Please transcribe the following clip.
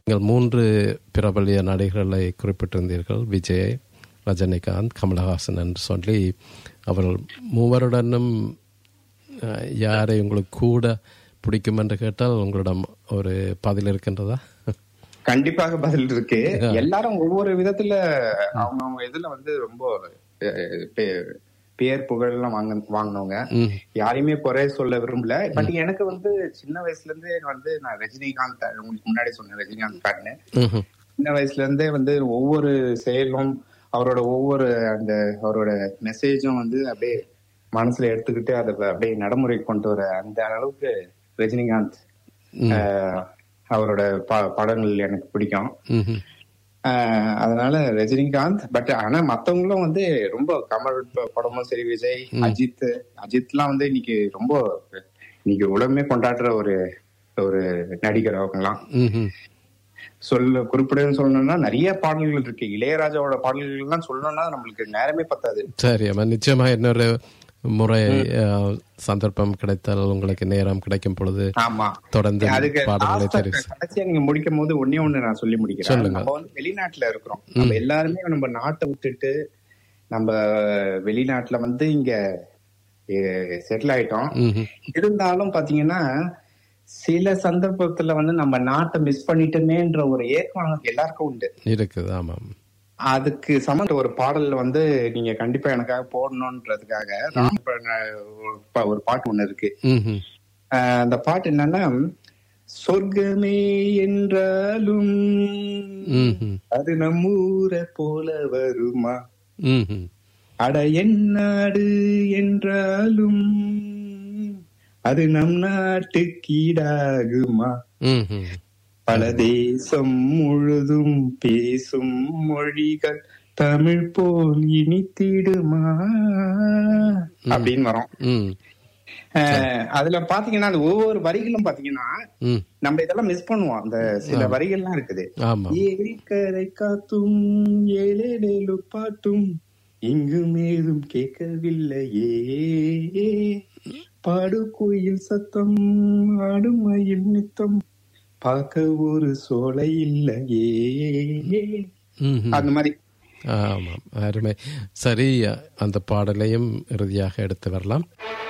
நீங்கள் மூன்று பிரபலிய நடிகர்களை குறிப்பிட்டிருந்தீர்கள் விஜய் ரஜினிகாந்த் கமலஹாசன் என்று சொல்லி அவர்கள் மூவருடனும் அஹ், யாரை உங்களுக்கு கூட பிடிக்கும் என்று கேட்டால் உங்களிடம் ஒரு பதில் இருக்கின்றதா கண்டிப்பாக பதில் இருக்கு எல்லாரும் ஒவ்வொரு விதத்துல அவங்க அவங்க இதுல வந்து ரொம்ப அஹ், பே- பேர் புகழ் எல்லாம் வாங்க வாங்கினவங்க ம் யாரையுமே குறை சொல்ல விரும்பல பட் எனக்கு வந்து சின்ன வயசுல இருந்தே வந்து நான் ரஜினிகாந்த் உங்களுக்கு முன்னாடி சொன்னேன் ரஜினிகாந்த் ஃபேன்னு ம்ஹும். சின்ன வயசுல இருந்தே வந்து ஒவ்வொரு செயலும் அவரோட ஒவ்வொரு அந்த அவரோட மெசேஜும் வந்து அப்படியே மனசுல எடுத்துக்கிட்டு அதை அப்படியே நடைமுறை கொண்டு வர அந்த அளவுக்கு ரஜினிகாந்த் ம். ஆஹ், அவரோட ப- படங்கள் எனக்கு பிடிக்கும் ம்ஹும். ஆஹ், அதனால ரஜினிகாந்த் பட் ஆனா மத்தவங்களும் வந்து ரொம்ப கமல் ப- படமும் சரி விஜய் அஜித் அஜித்லாம் வந்து இன்னைக்கு ரொம்ப இன்னைக்கு உலகமே கொண்டாடுற ஒரு ஒரு நடிகர் அவங்கலாம் ம்ஹும். சொல்ல குறிப்பிடன்னு சொல்லணும்னா நிறைய பாடல்கள் இருக்கு இளையராஜாவோட பாடல்கள் எல்லாம் சொல்லணும்னா நம்மளுக்கு நேரமே பத்தாது சரி அம்மா நிச்சயமா இன்னொரு முறை அஹ், சந்தர்ப்பம் கிடைத்தால் உங்களுக்கு நேரம் கிடைக்கும் பொழுது ஆமா தொடர்ந்து அதுக்கு பாடல்களை last ஆ தெரிவு கடைசியா நீங்க முடிக்கும் போது ஒன்னே ஒண்ணு நான் சொல்லி முடிக்கிறேன் சொல்லுங்க. நம்ம வந்து வெளிநாட்டுல இருக்கிறோம் நம்ம எல்லாருமே நம்ம நாட்டை விட்டுட்டு நம்ம வெளிநாட்டுல வந்து இங்க செட்டில் ஆயிட்டோம் ம்ஹும். இருந்தாலும் பாத்தீங்கன்னா சில சந்தர்ப்பத்துல வந்து நம்ம நாட்டை மிஸ் பண்ணிட்டோமேன்ற ஒரு ஏக்கம் நமக்கு எல்லாருக்கும் உண்டு இருக்குது ஆமாம் அதுக்கு சமந்த ஒரு பாடல் வந்து நீங்க கண்டிப்பா எனக்காக போடணும்ன்றதுக்காக ராமபுரம் ஒரு பா- ஒரு பாட்டு ஒண்ணு இருக்கு ம்ஹும். ஆஹ் அந்த பாட்டு என்னன்னா சொர்க்கமே என்றாலும் ம்ஹும். அது நம்மூரை போல வருமா ம்ஹும். அட என்னாடு என்றாலும் அது நம் நாட்டுக்கீடாகுமா ம்ஹும். பல தேசம் முழுதும் பேசும் மொழிகள் தமிழ் போல் இனித்திடுமா அப்படின்னு வரும் ம். அஹ் அதுல பாத்தீங்கன்னா அந்த ஒவ்வொரு வரிகளும் பாத்தீங்கன்னா ம். நம்ம இதெல்லாம் மிஸ் பண்ணுவோம் அந்த சில வரிகள்லாம் இருக்குது ஆமாம் ஏரிக்கரை காத்தும் ஏழேழு பாட்டும் இங்கும் ஏதும் கேட்கவில்லையே பாடு கோயில் சத்தம் ஆடும் மயில் நித்தம் பார்க்க ஒரு சோலை இல்லையே ம்ஹும். அந்த மாதிரி ஆமாம் அருமை சரி அந்த பாடலையும் இறுதியாக எடுத்து வரலாம்